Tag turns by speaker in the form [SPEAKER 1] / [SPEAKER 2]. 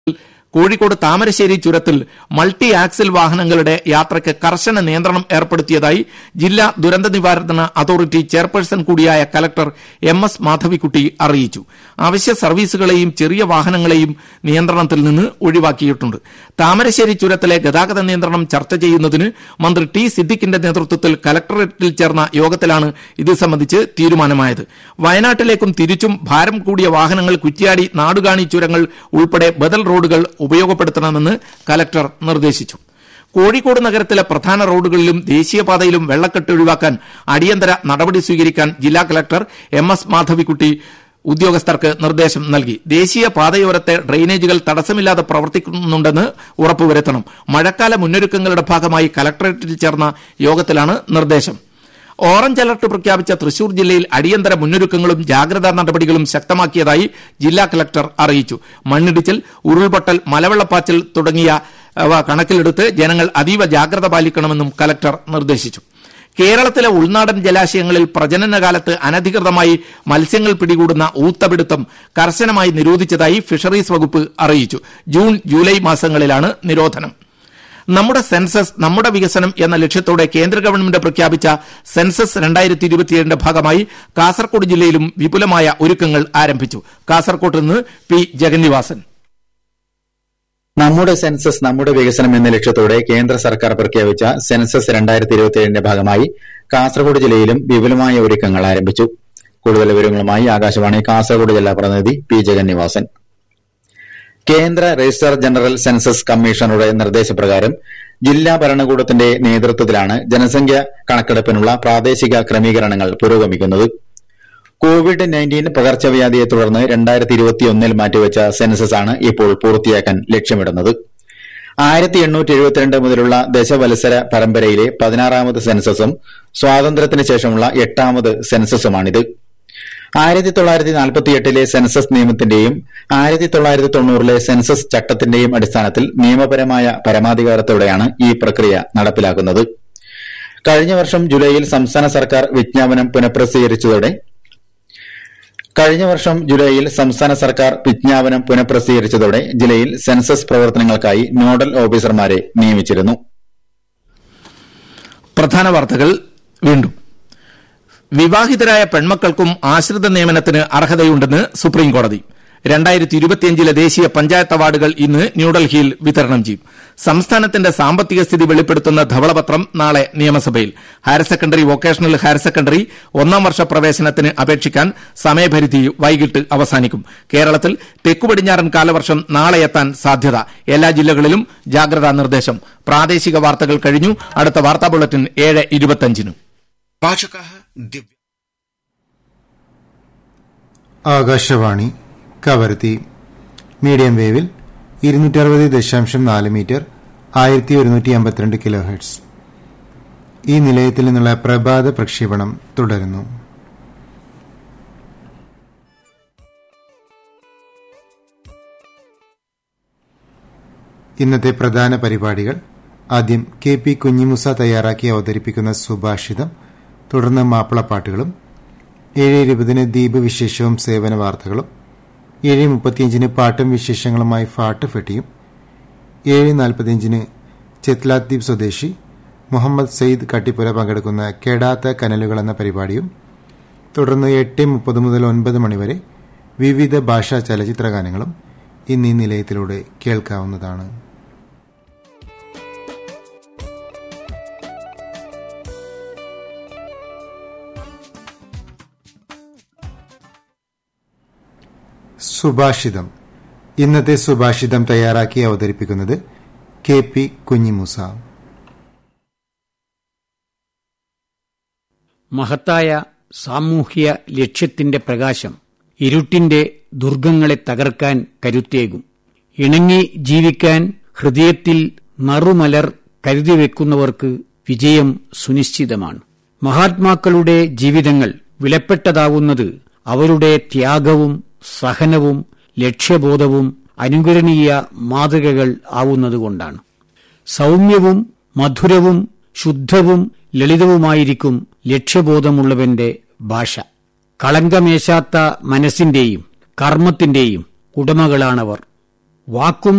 [SPEAKER 1] കോഴിക്കോട് താമരശ്ശേരി ചുരത്തിൽ multi axle വാഹനങ്ങളുടെ യാത്രയ്ക്ക് കർശന നിയന്ത്രണം ഏർപ്പെടുത്തിയതായി ജില്ലാ ദുരന്ത നിവാരണ അതോറിറ്റി ചെയർപേഴ്സൺ കൂടിയായ കലക്ടർ എം എസ് മാധവിക്കുട്ടി അറിയിച്ചു അവശ്യ സർവീസുകളെയും ചെറിയ വാഹനങ്ങളെയും നിയന്ത്രണത്തിൽ നിന്ന് ഒഴിവാക്കിയിട്ടുണ്ട് താമരശ്ശേരി ചുരത്തിലെ ഗതാഗത നിയന്ത്രണം ചർച്ച ചെയ്യുന്നതിന് മന്ത്രി ടി സിദ്ദിഖിന്റെ നേതൃത്വത്തിൽ കലക്ടറേറ്റിൽ ചേർന്ന യോഗത്തിലാണ് ഇത് സംബന്ധിച്ച് തീരുമാനമായത് വയനാട്ടിലേക്കും തിരിച്ചും ഭാരം കൂടിയ വാഹനങ്ങൾ കുറ്റ്യാടി നാടുകാണി ചുരങ്ങൾ ഉൾപ്പെടെ ബദൽ റോഡുകൾ ഉപയോഗപ്പെടുത്തണമെന്ന് കലക്ടർ നിർദ്ദേശിച്ചു കോഴിക്കോട് നഗരത്തിലെ പ്രധാന റോഡുകളിലും ദേശീയപാതയിലും വെള്ളക്കെട്ട് ഒഴിവാക്കാൻ അടിയന്തര നടപടി സ്വീകരിക്കാൻ ജില്ലാ കലക്ടർ എം എസ് മാധവിക്കുട്ടി ഉദ്യോഗസ്ഥർക്ക് നിർദ്ദേശം നൽകി ദേശീയ പാതയോരത്തെ ഡ്രെയിനേജുകൾ തടസ്സമില്ലാതെ പ്രവർത്തിക്കുന്നുണ്ടെന്ന് ഉറപ്പുവരുത്തണം മഴക്കാല മുന്നൊരുക്കങ്ങളുടെ ഭാഗമായി കലക്ടറേറ്റിൽ ചേർന്ന യോഗത്തിലാണ് നിർദ്ദേശം ഓറഞ്ച് അലർട്ട് പ്രഖ്യാപിച്ച തൃശൂർ ജില്ലയിൽ അടിയന്തര മുന്നൊരുക്കങ്ങളും ജാഗ്രതാ നടപടികളും ശക്തമാക്കിയതായി ജില്ലാ കലക്ടർ അറിയിച്ചു മണ്ണിടിച്ചിൽ ഉരുൾപൊട്ടൽ മലവെള്ളപ്പാച്ചിൽ തുടങ്ങിയവ കണക്കിലെടുത്ത് ജനങ്ങൾ അതീവ ജാഗ്രത പാലിക്കണമെന്നും കലക്ടർ നിർദ്ദേശിച്ചു കേരളത്തിലെ ഉൾനാടൻ ജലാശയങ്ങളിൽ പ്രജനനകാലത്ത് അനധികൃതമായി മത്സ്യങ്ങൾ പിടികൂടുന്ന ഊത്തപിടുത്തം കർശനമായി നിരോധിച്ചതായി ഫിഷറീസ് വകുപ്പ് അറിയിച്ചു ജൂൺ ജൂലൈ മാസങ്ങളിലാണ് നിരോധനം നമ്മുടെ സെൻസസ് നമ്മുടെ വികസനം എന്ന ലക്ഷ്യത്തോടെ കേന്ദ്ര ഗവൺമെന്റ് പ്രഖ്യാപിച്ച സെൻസസ് രണ്ടായിരത്തി ഇരുപത്തിയേഴിന്റെ ഭാഗമായി കാസർകോട് ജില്ലയിലും വിപുലമായ ഒരുക്കങ്ങൾ ആരംഭിച്ചു കാസർകോട്ട് നിന്ന് പി ജഗന്നിവാസൻ
[SPEAKER 2] നമ്മുടെ സെൻസസ് നമ്മുടെ വികസനം എന്ന ലക്ഷ്യത്തോടെ കേന്ദ്ര സർക്കാർ പ്രഖ്യാപിച്ച സെൻസസ് രണ്ടായിരത്തി ഇരുപത്തിയേഴിന്റെ ഭാഗമായി കാസർഗോഡ് ജില്ലയിലും വിപുലമായ ഒരുക്കങ്ങൾ ആരംഭിച്ചു കൂടുതൽ വിവരങ്ങളുമായി ആകാശവാണി കാസർഗോഡ് ജില്ലാ പ്രതിനിധി പി ജഗന്നിവാസൻ കേന്ദ്ര രജിസ്ട്രാർ ജനറൽ സെൻസസ് കമ്മീഷണറുടെ നിർദ്ദേശപ്രകാരം ജില്ലാ ഭരണകൂടത്തിന്റെ നേതൃത്വത്തിലാണ് ജനസംഖ്യ കണക്കെടുപ്പിനുള്ള പ്രാദേശിക ക്രമീകരണങ്ങൾ പുരോഗമിക്കുന്നത് കോവിഡ് നയൻറ്റീൻ പകർച്ചവ്യാധിയെ തുടർന്ന് രണ്ടായിരത്തി ഇരുപത്തിയൊന്നിൽ മാറ്റിവെച്ച സെൻസസ് ആണ് ഇപ്പോൾ പൂർത്തിയാക്കാൻ ലക്ഷ്യമിടുന്നത് ആയിരത്തി എണ്ണൂറ്റി എഴുപത്തിരണ്ട് മുതലുള്ള ദശവത്സര പരമ്പരയിലെ പതിനാറാമത് സെൻസസും സ്വാതന്ത്ര്യത്തിന് ശേഷമുള്ള എട്ടാമത് സെൻസസുമാണിത് ആയിരത്തി തൊള്ളായിരത്തി നാൽപ്പത്തിയെട്ടിലെ സെൻസസ് നിയമത്തിന്റെയും ആയിരത്തി തൊള്ളായിരത്തി തൊണ്ണൂറിലെ സെൻസസ് ചട്ടത്തിന്റെയും അടിസ്ഥാനത്തിൽ നിയമപരമായ പരമാധികാരത്തോടെയാണ് ഈ പ്രക്രിയ നടപ്പിലാക്കുന്നത് കഴിഞ്ഞ വർഷം ജൂലൈയിൽ സംസ്ഥാന സർക്കാർ വിജ്ഞാപനം പുനഃപ്രസിദ്ധീകരിച്ചതോടെ കഴിഞ്ഞ വർഷം ജൂലൈയിൽ സംസ്ഥാന സർക്കാർ വിജ്ഞാപനം പുനഃപ്രസിദ്ധീകരിച്ചതോടെ ജില്ലയിൽ സെൻസസ് പ്രവർത്തനങ്ങൾക്കായി നോഡൽ ഓഫീസർമാരെ നിയമിച്ചിരുന്നു
[SPEAKER 1] പ്രധാന വാർത്തകൾ വീണ്ടും വിവാഹിതരായ പെൺമക്കൾക്കും ആശ്രിത നിയമനത്തിന് അർഹതയുണ്ടെന്ന് സുപ്രീംകോടതി രണ്ടായിരത്തി ഇരുപത്തിയഞ്ചിലെ ദേശീയ പഞ്ചായത്ത് അവാർഡുകൾ ഇന്ന് ന്യൂഡൽഹിയിൽ വിതരണം ചെയ്യും സംസ്ഥാനത്തിന്റെ സാമ്പത്തിക സ്ഥിതി വെളിപ്പെടുത്തുന്ന ധവളപത്രം നാളെ നിയമസഭയിൽ higher secondary vocational higher secondary ഒന്നാം വർഷ പ്രവേശനത്തിന് അപേക്ഷിക്കാൻ സമയപരിധി വൈകിട്ട് അവസാനിക്കും കേരളത്തിൽ തെക്കു പടിഞ്ഞാറൻ കാലവർഷം നാളെ എത്താൻ സാധ്യത എല്ലാ ജില്ലകളിലും ജാഗ്രതാ നിർദ്ദേശം പ്രാദേശിക വാർത്തകൾ കഴിഞ്ഞു അടുത്ത വാർത്താ ബുള്ളറ്റിൻ ഏഴ് ഇരുപത്തിയഞ്ചിനും
[SPEAKER 3] पाचकः दिव्य
[SPEAKER 4] ആകാശവാണി കവരത്തി മീഡിയം വേവിൽ ഇരുന്നൂറ്റി അറുപത് ദശാംശം നാല് മീറ്റർ ആയിരത്തി ഒരുന്നൂറ്റി അമ്പത്തിരണ്ട് കിലോ ഹെർട്സ് ഈ നിലയത്തിൽ നിന്നുള്ള പ്രഭാത പ്രക്ഷേപണം തുടരുന്നു ഇന്നത്തെ പ്രധാന പരിപാടികൾ ആദ്യം കെ പി കുഞ്ഞിമുസ തയ്യാറാക്കി അവതരിപ്പിക്കുന്ന സുഭാഷിതം തുടർന്ന് മാപ്പിളപ്പാട്ടുകളും ഏഴ് ഇരുപതിന് ദ്വീപ് വിശേഷവും സേവന വാർത്തകളും ഏഴ് മുപ്പത്തിയഞ്ചിന് പാട്ടും വിശേഷങ്ങളുമായി ഫാട്ട് ഫെട്ടിയും ഏഴ് നാൽപ്പത്തിയഞ്ചിന് ചെത്ലാത്ത് ദ്വീപ് സ്വദേശി മുഹമ്മദ് സയ്യിദ് കട്ടിപ്പുര പങ്കെടുക്കുന്ന കെടാത്ത കനലുകൾ എന്ന പരിപാടിയും തുടർന്ന് എട്ട് മുപ്പത് മുതൽ ഒൻപത് മണിവരെ വിവിധ ഭാഷാ ചലച്ചിത്ര ഗാനങ്ങളും ഇന്ന് ഈ നിലയത്തിലൂടെ കേൾക്കാവുന്നതാണ് സുഭാഷിതം ഇന്നത്തെ സുഭാഷിതം തയ്യാറാക്കി അവതരിപ്പിക്കുന്നത് കെ പി കുഞ്ഞിമുസ
[SPEAKER 5] മഹത്തായ സാമൂഹ്യ ലക്ഷ്യത്തിന്റെ പ്രകാശം ഇരുട്ടിന്റെ ദുർഗങ്ങളെ തകർക്കാൻ കരുത്തേകും ഇണങ്ങി ജീവിക്കാൻ ഹൃദയത്തിൽ നറുമലർ കരുതിവെക്കുന്നവർക്ക് വിജയം സുനിശ്ചിതമാണ് മഹാത്മാക്കളുടെ ജീവിതങ്ങൾ വിലപ്പെട്ടതാവുന്നത് അവരുടെ ത്യാഗവും സഹനവും ലക്ഷ്യബോധവും അനുകരണീയ മാതൃകകൾ ആവുന്നതുകൊണ്ടാണ് സൗമ്യവും മധുരവും ശുദ്ധവും ലളിതവുമായിരിക്കും ലക്ഷ്യബോധമുള്ളവന്റെ ഭാഷ കളങ്കമേശാത്ത മനസ്സിന്റെയും കർമ്മത്തിന്റെയും ഉടമകളാണവർ വാക്കും